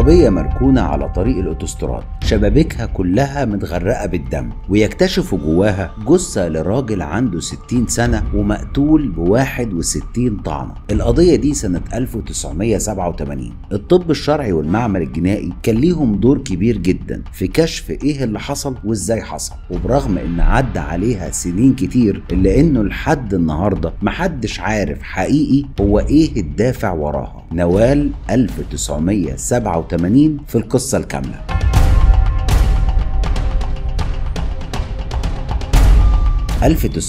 عربية مركونة على طريق الأوتوستراد شبابيكها كلها متغرقة بالدم ويكتشفوا جواها جثة لراجل عنده 60 سنة ومقتول ب 61 طعنة القضية دي سنة 1987 الطب الشرعي والمعمل الجنائي كان ليهم دور كبير جدا في كشف ايه اللي حصل وازاي حصل وبرغم ان عدى عليها سنين كتير الا انه لحد النهارده محدش عارف حقيقي هو ايه الدافع وراها نوال 1987 في القصة الكاملة «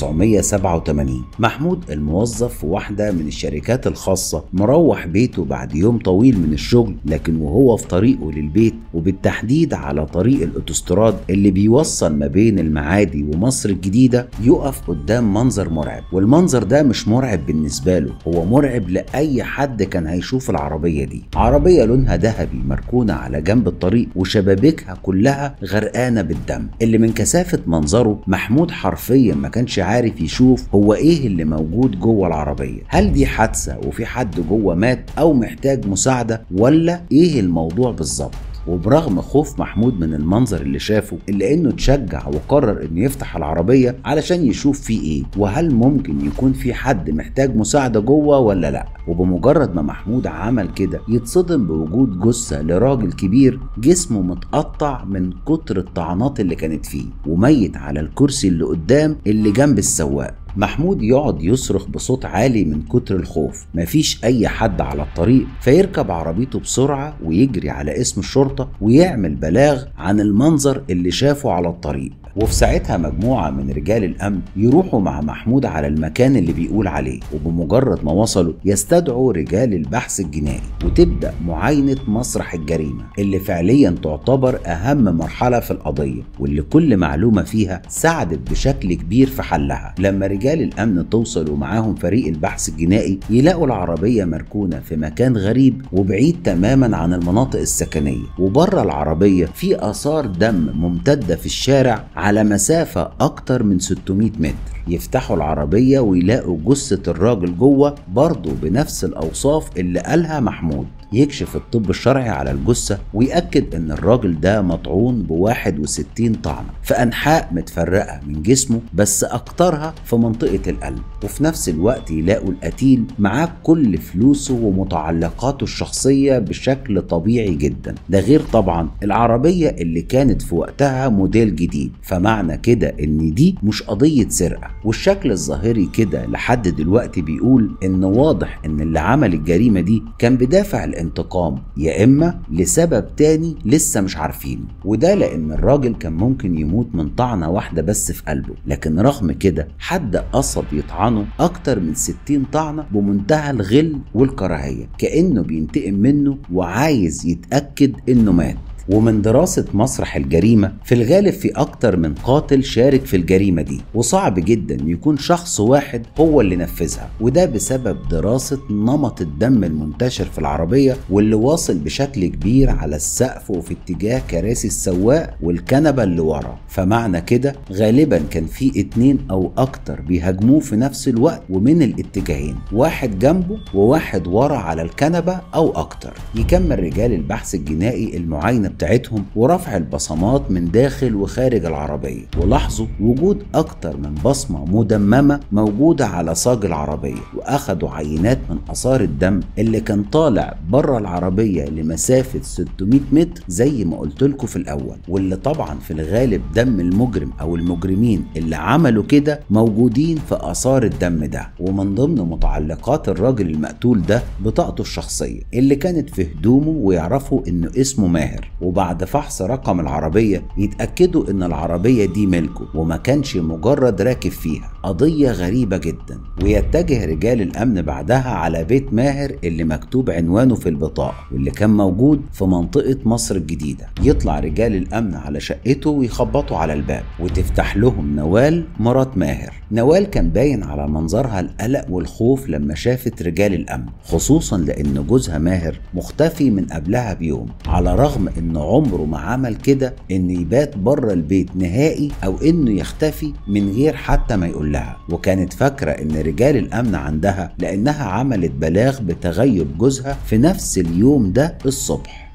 1987 محمود الموظف في واحدة من الشركات الخاصة مروح بيته بعد يوم طويل من الشغل لكن وهو في طريقه للبيت وبالتحديد على طريق الأوتوستراد اللي بيوصل ما بين المعادي ومصر الجديدة يقف قدام منظر مرعب والمنظر ده مش مرعب بالنسبة له هو مرعب لأي حد كان هيشوف العربية دي عربية لونها ذهبي مركونة على جنب الطريق وشبابيكها كلها غرقانة بالدم اللي من كثافة منظره محمود حرفيا ما كانش عارف يشوف هو ايه اللي موجود جوه العربيه هل دي حادثه وفي حد جوه مات او محتاج مساعده ولا ايه الموضوع بالظبط وبرغم خوف محمود من المنظر اللي شافه الا انه اتشجع وقرر انه يفتح العربيه علشان يشوف فيه ايه وهل ممكن يكون في حد محتاج مساعده جوه ولا لا وبمجرد ما محمود عمل كده يتصدم بوجود جثه لراجل كبير جسمه متقطع من كتر الطعنات اللي كانت فيه وميت على الكرسي اللي قدام اللي جنب السواق محمود يقعد يصرخ بصوت عالي من كتر الخوف مفيش اي حد على الطريق فيركب عربيته بسرعة ويجري على اسم الشرطة ويعمل بلاغ عن المنظر اللي شافه على الطريق وفي ساعتها مجموعة من رجال الأمن يروحوا مع محمود على المكان اللي بيقول عليه وبمجرد ما وصلوا يستدعوا رجال البحث الجنائي وتبدأ معاينة مسرح الجريمة اللي فعليا تعتبر أهم مرحلة في القضية واللي كل معلومة فيها ساعدت بشكل كبير في حلها لما رجال الأمن توصل ومعاهم فريق البحث الجنائي يلاقوا العربية مركونة في مكان غريب وبعيد تماما عن المناطق السكنية وبره العربية في آثار دم ممتدة في الشارع على مسافة أكتر من 600 متر يفتحوا العربية ويلاقوا جثة الراجل جوه برضه بنفس الأوصاف اللي قالها محمود يكشف الطب الشرعي على الجثة ويأكد إن الراجل ده مطعون ب 61 طعنة في أنحاء متفرقة من جسمه بس أكترها في منطقة القلب وفي نفس الوقت يلاقوا القتيل معاه كل فلوسه ومتعلقاته الشخصية بشكل طبيعي جدا ده غير طبعا العربية اللي كانت في وقتها موديل جديد فمعنى كده إن دي مش قضية سرقة والشكل الظاهري كده لحد دلوقتي بيقول إن واضح إن اللي عمل الجريمة دي كان بدافع الانتقام يا إما لسبب تاني لسه مش عارفينه وده لأن الراجل كان ممكن يموت من طعنة واحدة بس في قلبه لكن رغم كده حد قصد يطعنه أكتر من 60 طعنة بمنتهى الغل والكراهية كأنه بينتقم منه وعايز يتأكد إنه مات ومن دراسة مسرح الجريمة في الغالب في أكتر من قاتل شارك في الجريمة دي وصعب جدا يكون شخص واحد هو اللي نفذها وده بسبب دراسة نمط الدم المنتشر في العربية واللي واصل بشكل كبير على السقف وفي اتجاه كراسي السواق والكنبة اللي ورا فمعنى كده غالبا كان في اتنين أو أكتر بيهاجموه في نفس الوقت ومن الاتجاهين واحد جنبه وواحد ورا على الكنبة أو أكتر يكمل رجال البحث الجنائي المعاينة بتاعتهم ورفع البصمات من داخل وخارج العربية ولاحظوا وجود أكتر من بصمة مدممة موجودة على صاج العربية وأخدوا عينات من آثار الدم اللي كان طالع بره العربية لمسافة 600 متر زي ما قلت لكم في الأول واللي طبعا في الغالب دم المجرم أو المجرمين اللي عملوا كده موجودين في آثار الدم ده ومن ضمن متعلقات الراجل المقتول ده بطاقته الشخصية اللي كانت في هدومه ويعرفوا إنه اسمه ماهر وبعد فحص رقم العربية يتأكدوا إن العربية دي ملكه وما كانش مجرد راكب فيها قضية غريبة جدا ويتجه رجال الأمن بعدها على بيت ماهر اللي مكتوب عنوانه في البطاقة واللي كان موجود في منطقة مصر الجديدة يطلع رجال الأمن على شقته ويخبطوا على الباب وتفتح لهم نوال مرات ماهر نوال كان باين على منظرها القلق والخوف لما شافت رجال الأمن خصوصا لأن جوزها ماهر مختفي من قبلها بيوم على رغم إن عمره ما عمل كده إنه يبات بره البيت نهائي أو إنه يختفي من غير حتى ما يقول لها وكانت فاكرة إن رجال الأمن عندها لأنها عملت بلاغ بتغيب جوزها في نفس اليوم ده الصبح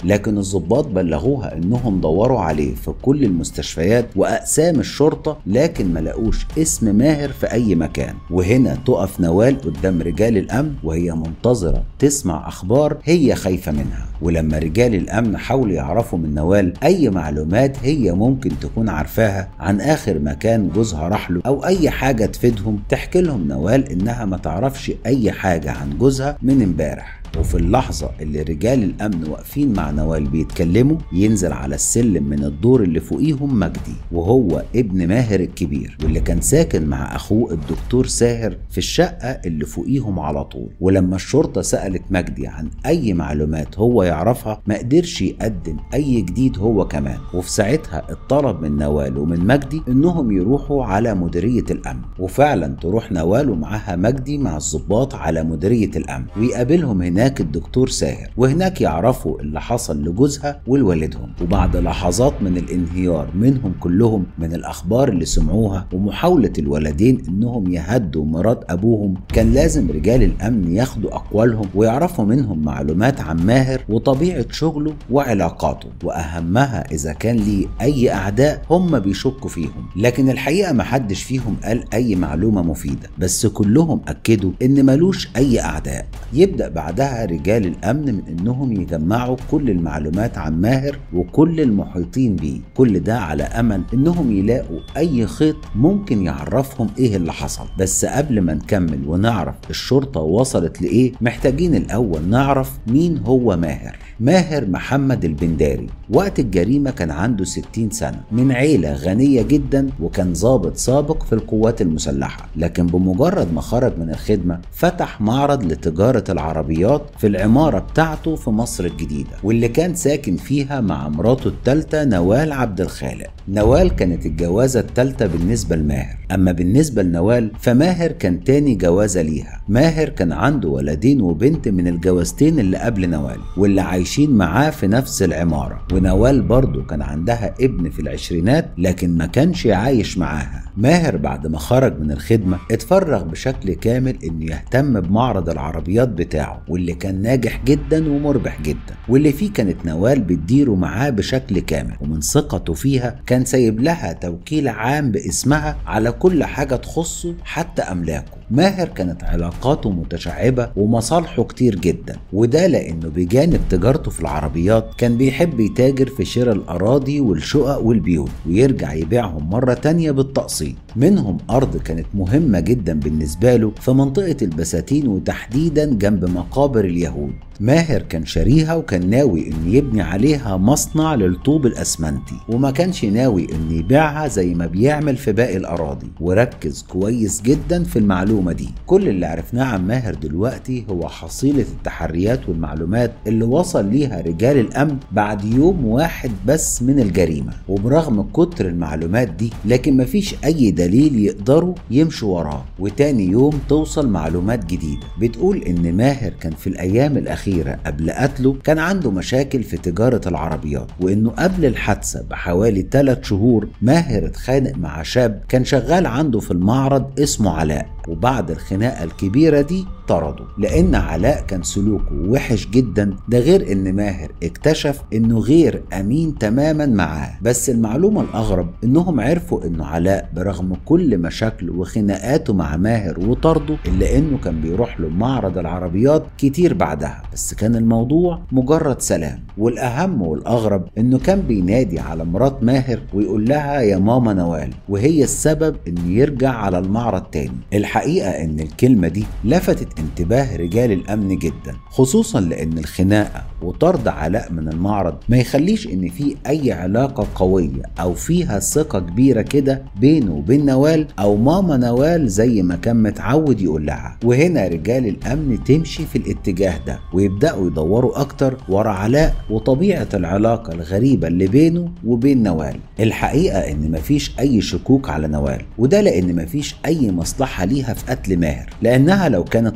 لكن الضباط بلغوها انهم دوروا عليه في كل المستشفيات واقسام الشرطه لكن ما لقوش اسم ماهر في اي مكان وهنا تقف نوال قدام رجال الامن وهي منتظره تسمع اخبار هي خايفه منها ولما رجال الامن حاولوا يعرفوا من نوال اي معلومات هي ممكن تكون عارفاها عن اخر مكان جوزها راح له او اي حاجه تفيدهم تحكي لهم نوال انها ما تعرفش اي حاجه عن جوزها من امبارح وفي اللحظة اللي رجال الأمن واقفين مع نوال بيتكلموا ينزل على السلم من الدور اللي فوقيهم مجدي وهو ابن ماهر الكبير واللي كان ساكن مع أخوه الدكتور ساهر في الشقة اللي فوقيهم على طول ولما الشرطة سألت مجدي عن أي معلومات هو يعرفها ما قدرش يقدم أي جديد هو كمان وفي ساعتها اتطلب من نوال ومن مجدي إنهم يروحوا على مديرية الأمن وفعلا تروح نوال ومعاها مجدي مع الضباط على مديرية الأمن ويقابلهم هناك هناك الدكتور ساهر وهناك يعرفوا اللي حصل لجوزها ولوالدهم وبعد لحظات من الانهيار منهم كلهم من الاخبار اللي سمعوها ومحاوله الولدين انهم يهدوا مرات ابوهم كان لازم رجال الامن ياخدوا اقوالهم ويعرفوا منهم معلومات عن ماهر وطبيعه شغله وعلاقاته واهمها اذا كان ليه اي اعداء هم بيشكوا فيهم لكن الحقيقه محدش فيهم قال اي معلومه مفيده بس كلهم اكدوا ان ملوش اي اعداء يبدا بعدها رجال الامن من انهم يجمعوا كل المعلومات عن ماهر وكل المحيطين بيه كل ده على امل انهم يلاقوا اي خيط ممكن يعرفهم ايه اللي حصل بس قبل ما نكمل ونعرف الشرطه وصلت لايه محتاجين الاول نعرف مين هو ماهر ماهر محمد البنداري وقت الجريمة كان عنده 60 سنة من عيلة غنية جدا وكان ضابط سابق في القوات المسلحة لكن بمجرد ما خرج من الخدمة فتح معرض لتجارة العربيات في العمارة بتاعته في مصر الجديدة واللي كان ساكن فيها مع مراته الثالثة نوال عبد الخالق نوال كانت الجوازة الثالثة بالنسبة لماهر أما بالنسبة لنوال فماهر كان تاني جوازة ليها ماهر كان عنده ولدين وبنت من الجوازتين اللي قبل نوال واللي عايشين معاه في نفس العمارة ونوال برضه كان عندها ابن في العشرينات لكن ما كانش عايش معاها ماهر بعد ما خرج من الخدمة اتفرغ بشكل كامل انه يهتم بمعرض العربيات بتاعه واللي كان ناجح جدا ومربح جدا واللي فيه كانت نوال بتديره معاه بشكل كامل ومن ثقته فيها كان سايب لها توكيل عام باسمها على كل حاجة تخصه حتى أملاكه ماهر كانت علاقاته متشعبة ومصالحه كتير جدا وده لأنه بجانب تجارته في العربيات كان بيحب يتاجر في شراء الأراضي والشقق والبيوت ويرجع يبيعهم مرة تانية بالتقسيط منهم أرض كانت مهمة جدا بالنسبة له في منطقة البساتين وتحديدا جنب مقابر اليهود ماهر كان شاريها وكان ناوي انه يبني عليها مصنع للطوب الاسمنتي وما كانش ناوي انه يبيعها زي ما بيعمل في باقي الاراضي وركز كويس جدا في المعلومه دي كل اللي عرفناه عن ماهر دلوقتي هو حصيله التحريات والمعلومات اللي وصل ليها رجال الامن بعد يوم واحد بس من الجريمه وبرغم كتر المعلومات دي لكن مفيش اي دليل يقدروا يمشوا وراه وتاني يوم توصل معلومات جديده بتقول ان ماهر كان في الايام الاخيره الأخيرة قبل قتله كان عنده مشاكل في تجارة العربيات وإنه قبل الحادثة بحوالي 3 شهور ماهر اتخانق مع شاب كان شغال عنده في المعرض اسمه علاء وبعد الخناقة الكبيرة دي طرده لأن علاء كان سلوكه وحش جدا ده غير إن ماهر اكتشف إنه غير أمين تماما معاه بس المعلومة الأغرب إنهم عرفوا إنه علاء برغم كل مشاكله وخناقاته مع ماهر وطرده إلا إنه كان بيروح له معرض العربيات كتير بعدها بس كان الموضوع مجرد سلام والأهم والأغرب إنه كان بينادي على مرات ماهر ويقول لها يا ماما نوال وهي السبب إنه يرجع على المعرض تاني الحقيقة إن الكلمة دي لفتت انتباه رجال الأمن جدا خصوصا لأن الخناقة وطرد علاء من المعرض ما يخليش إن في أي علاقة قوية أو فيها ثقة كبيرة كده بينه وبين نوال أو ماما نوال زي ما كان متعود يقول لها وهنا رجال الأمن تمشي في الاتجاه ده ويبدأوا يدوروا أكتر ورا علاء وطبيعة العلاقة الغريبة اللي بينه وبين نوال الحقيقة إن مفيش أي شكوك على نوال وده لأن مفيش أي مصلحة ليها في قتل ماهر لأنها لو كانت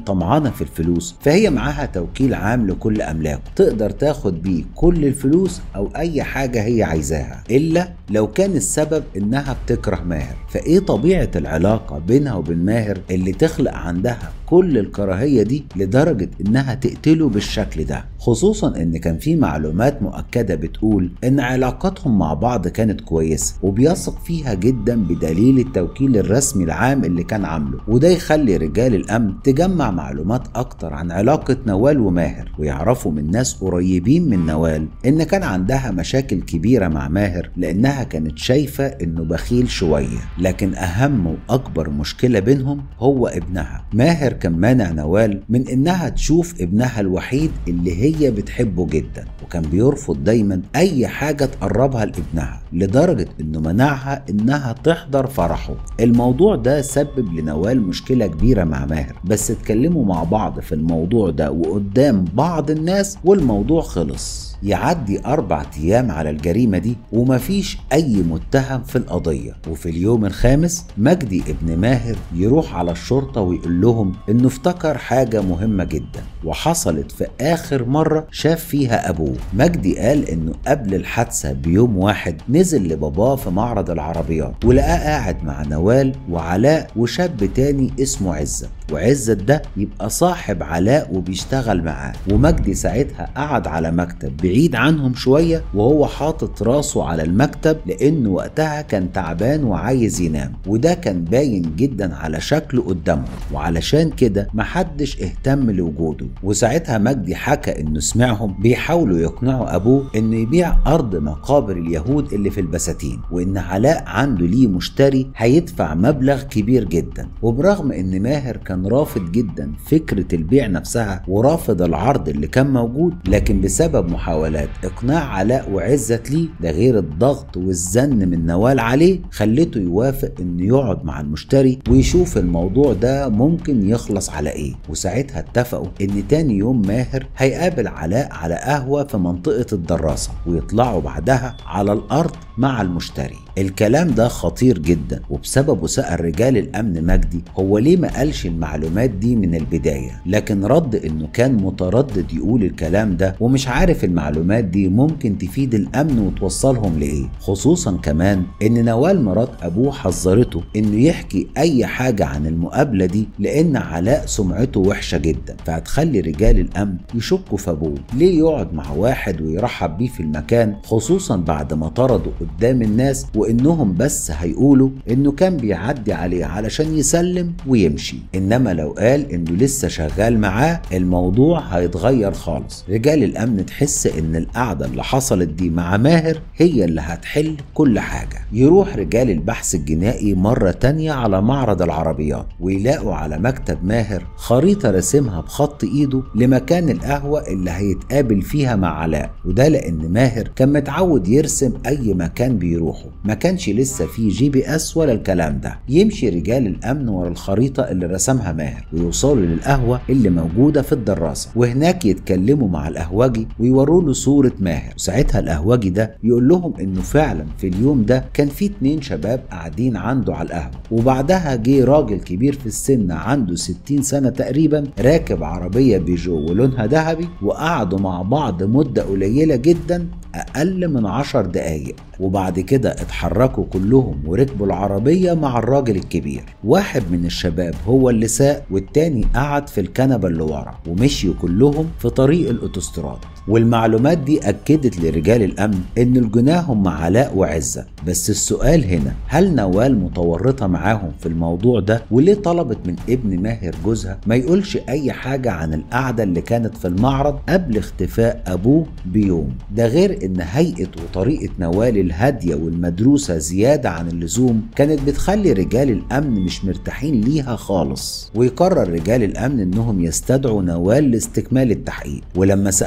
طمعانة في الفلوس فهي معاها توكيل عام لكل أملاكه تقدر تاخد بيه كل الفلوس أو أي حاجة هي عايزاها إلا لو كان السبب إنها بتكره ماهر فإيه طبيعة العلاقة بينها وبين ماهر اللي تخلق عندها كل الكراهية دي لدرجة إنها تقتله بالشكل ده خصوصا إن كان في معلومات مؤكدة بتقول إن علاقاتهم مع بعض كانت كويسة وبيثق فيها جدا بدليل التوكيل الرسمي العام اللي كان عامله وده يخلي رجال الأمن تجمع معلومات أكتر عن علاقة نوال وماهر ويعرفوا من ناس قريبين من نوال إن كان عندها مشاكل كبيرة مع ماهر لأنها كانت شايفة إنه بخيل شوية لكن أهم وأكبر مشكلة بينهم هو ابنها ماهر كان مانع نوال من إنها تشوف ابنها الوحيد اللي هي بتحبه جدا وكان بيرفض دايما أي حاجة تقربها لابنها لدرجة إنه منعها إنها تحضر فرحه الموضوع ده سبب لنوال مشكلة كبيرة مع ماهر بس اتكلموا مع بعض في الموضوع ده وقدام بعض الناس والموضوع خلص يعدي أربع أيام على الجريمة دي ومفيش أي متهم في القضية وفي اليوم الخامس مجدي ابن ماهر يروح على الشرطة ويقول لهم إنه افتكر حاجة مهمة جدا وحصلت في آخر مرة شاف فيها أبوه مجدي قال إنه قبل الحادثة بيوم واحد نزل لباباه في معرض العربيات ولقاه قاعد مع نوال وعلاء وشاب تاني اسمه عزت وعزت ده يبقى صاحب علاء وبيشتغل معاه ومجدي ساعتها قعد على مكتب بعيد عنهم شوية وهو حاطط راسه على المكتب لأنه وقتها كان تعبان وعايز ينام وده كان باين جدا على شكله قدامهم وعلشان كده محدش اهتم لوجوده وساعتها مجدي حكى انه سمعهم بيحاولوا يقنعوا ابوه انه يبيع ارض مقابر اليهود اللي في البساتين وان علاء عنده ليه مشتري هيدفع مبلغ كبير جدا وبرغم ان ماهر كان رافض جدا فكرة البيع نفسها ورافض العرض اللي كان موجود لكن بسبب محاولات اقناع علاء وعزت ليه ده غير الضغط والزن من نوال عليه خلته يوافق انه يقعد مع المشتري ويشوف الموضوع ده ممكن يخلص على ايه وساعتها اتفقوا ان تاني يوم ماهر هيقابل علاء على قهوة في منطقة الدراسة ويطلعوا بعدها على الارض مع المشتري الكلام ده خطير جدا وبسببه سأل رجال الأمن مجدي هو ليه ما قالش المعلومات دي من البداية لكن رد إنه كان متردد يقول الكلام ده ومش عارف المعلومات دي ممكن تفيد الأمن وتوصلهم لإيه خصوصا كمان إن نوال مرات أبوه حذرته إنه يحكي أي حاجة عن المقابلة دي لأن علاء سمعته وحشة جدا فهتخلي رجال الأمن يشكوا في أبوه ليه يقعد مع واحد ويرحب بيه في المكان خصوصا بعد ما طرده قدام الناس وانهم بس هيقولوا انه كان بيعدي عليه علشان يسلم ويمشي انما لو قال انه لسه شغال معاه الموضوع هيتغير خالص رجال الامن تحس ان القعده اللي حصلت دي مع ماهر هي اللي هتحل كل حاجه يروح رجال البحث الجنائي مره تانية على معرض العربيات ويلاقوا على مكتب ماهر خريطه رسمها بخط ايده لمكان القهوه اللي هيتقابل فيها مع علاء وده لان ماهر كان متعود يرسم اي مكان بيروحه ما كانش لسه في جي بي اس ولا الكلام ده يمشي رجال الامن ورا الخريطه اللي رسمها ماهر ويوصلوا للقهوه اللي موجوده في الدراسه وهناك يتكلموا مع القهوجي ويوروا له صوره ماهر وساعتها القهوجي ده يقول لهم انه فعلا في اليوم ده كان في اتنين شباب قاعدين عنده على القهوه وبعدها جه راجل كبير في السن عنده 60 سنه تقريبا راكب عربيه بيجو ولونها ذهبي وقعدوا مع بعض مده قليله جدا اقل من عشر دقايق وبعد كده اتحركوا كلهم وركبوا العربية مع الراجل الكبير واحد من الشباب هو اللي ساق والتاني قعد في الكنبة اللي ورا ومشيوا كلهم في طريق الاوتوستراد والمعلومات دي أكدت لرجال الأمن إن الجناه هم علاء وعزة بس السؤال هنا هل نوال متورطة معاهم في الموضوع ده وليه طلبت من ابن ماهر جوزها ما يقولش أي حاجة عن القعدة اللي كانت في المعرض قبل اختفاء أبوه بيوم ده غير إن هيئة وطريقة نوال الهادية والمدروسة زيادة عن اللزوم كانت بتخلي رجال الأمن مش مرتاحين ليها خالص ويقرر رجال الأمن إنهم يستدعوا نوال لاستكمال التحقيق ولما سألوها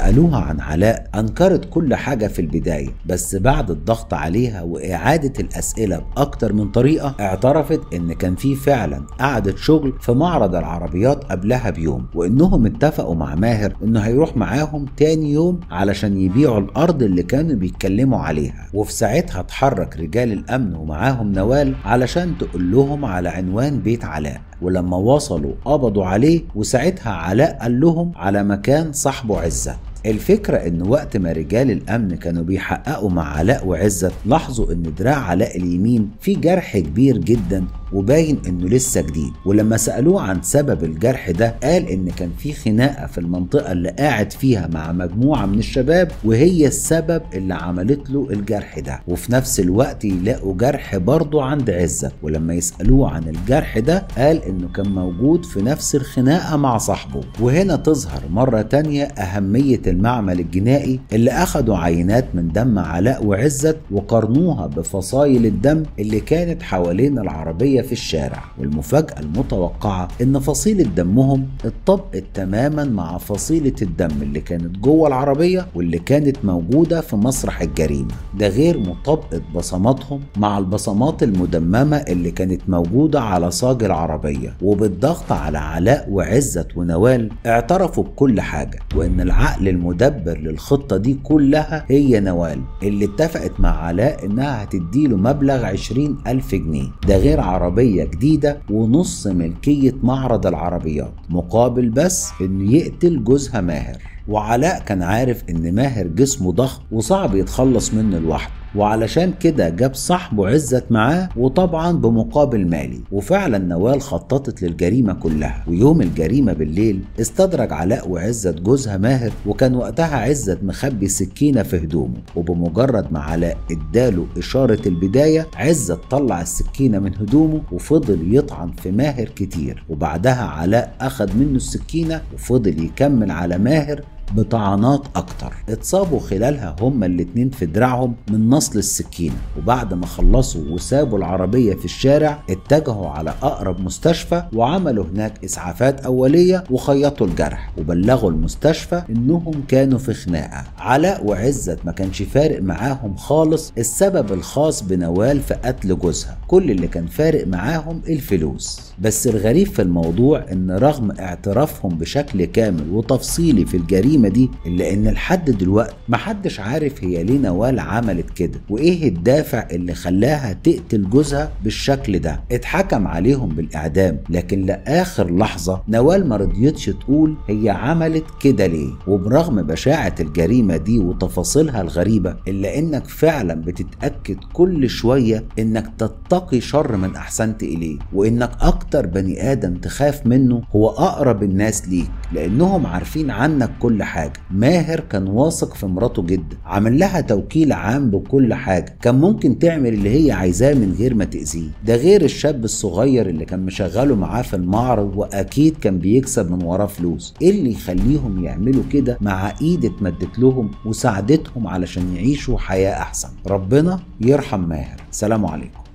عن علاء أنكرت كل حاجة في البداية بس بعد الضغط عليها وإعادة الأسئلة بأكتر من طريقة اعترفت إن كان في فعلا قعدة شغل في معرض العربيات قبلها بيوم وإنهم اتفقوا مع ماهر إنه هيروح معاهم تاني يوم علشان يبيعوا الأرض اللي كانوا بيتكلموا عليها وفي ساعتها اتحرك رجال الأمن ومعاهم نوال علشان تقول لهم على عنوان بيت علاء ولما وصلوا قبضوا عليه وساعتها علاء قال لهم على مكان صاحبه عزت الفكرة ان وقت ما رجال الامن كانوا بيحققوا مع علاء وعزت لاحظوا ان دراع علاء اليمين فيه جرح كبير جدا وباين انه لسه جديد ولما سالوه عن سبب الجرح ده قال ان كان في خناقه في المنطقه اللي قاعد فيها مع مجموعه من الشباب وهي السبب اللي عملت له الجرح ده وفي نفس الوقت يلاقوا جرح برضه عند عزت ولما يسالوه عن الجرح ده قال انه كان موجود في نفس الخناقه مع صاحبه وهنا تظهر مره تانية اهميه المعمل الجنائي اللي اخدوا عينات من دم علاء وعزت وقارنوها بفصائل الدم اللي كانت حوالين العربيه في الشارع والمفاجأة المتوقعة إن فصيلة دمهم اتطبقت تماما مع فصيلة الدم اللي كانت جوه العربية واللي كانت موجودة في مسرح الجريمة ده غير مطابقة بصماتهم مع البصمات المدممة اللي كانت موجودة على صاج العربية وبالضغط على علاء وعزت ونوال اعترفوا بكل حاجة وإن العقل المدبر للخطة دي كلها هي نوال اللي اتفقت مع علاء إنها هتديله مبلغ 20 ألف جنيه ده غير عربية عربية جديدة ونص ملكية معرض العربيات مقابل بس انه يقتل جوزها ماهر وعلاء كان عارف ان ماهر جسمه ضخم وصعب يتخلص منه لوحده وعلشان كده جاب صاحبه عزت معاه وطبعا بمقابل مالي وفعلا نوال خططت للجريمة كلها ويوم الجريمة بالليل استدرج علاء وعزت جوزها ماهر وكان وقتها عزت مخبي سكينة في هدومه وبمجرد ما علاء اداله إشارة البداية عزت طلع السكينة من هدومه وفضل يطعن في ماهر كتير وبعدها علاء أخد منه السكينة وفضل يكمل على ماهر بطعنات اكتر اتصابوا خلالها هما الاتنين في دراعهم من نصل السكينة وبعد ما خلصوا وسابوا العربية في الشارع اتجهوا على اقرب مستشفى وعملوا هناك اسعافات اولية وخيطوا الجرح وبلغوا المستشفى انهم كانوا في خناقة علاء وعزت ما كانش فارق معاهم خالص السبب الخاص بنوال في قتل جوزها كل اللي كان فارق معاهم الفلوس بس الغريب في الموضوع ان رغم اعترافهم بشكل كامل وتفصيلي في الجريمة دي الا ان لحد دلوقتي محدش عارف هي ليه نوال عملت كده وايه الدافع اللي خلاها تقتل جوزها بالشكل ده اتحكم عليهم بالاعدام لكن لاخر لحظة نوال ما رضيتش تقول هي عملت كده ليه وبرغم بشاعة الجريمة دي وتفاصيلها الغريبة الا انك فعلا بتتأكد كل شوية انك تتقي شر من احسنت اليه وانك اكتر بني ادم تخاف منه هو اقرب الناس ليك لانهم عارفين عنك كل حاجة ماهر كان واثق في مراته جدا عمل لها توكيل عام بكل حاجة كان ممكن تعمل اللي هي عايزاه من غير ما تأذيه ده غير الشاب الصغير اللي كان مشغله معاه في المعرض واكيد كان بيكسب من وراه فلوس ايه اللي يخليهم يعملوا كده مع ايد اتمدت لهم وساعدتهم علشان يعيشوا حياة احسن ربنا يرحم ماهر سلام عليكم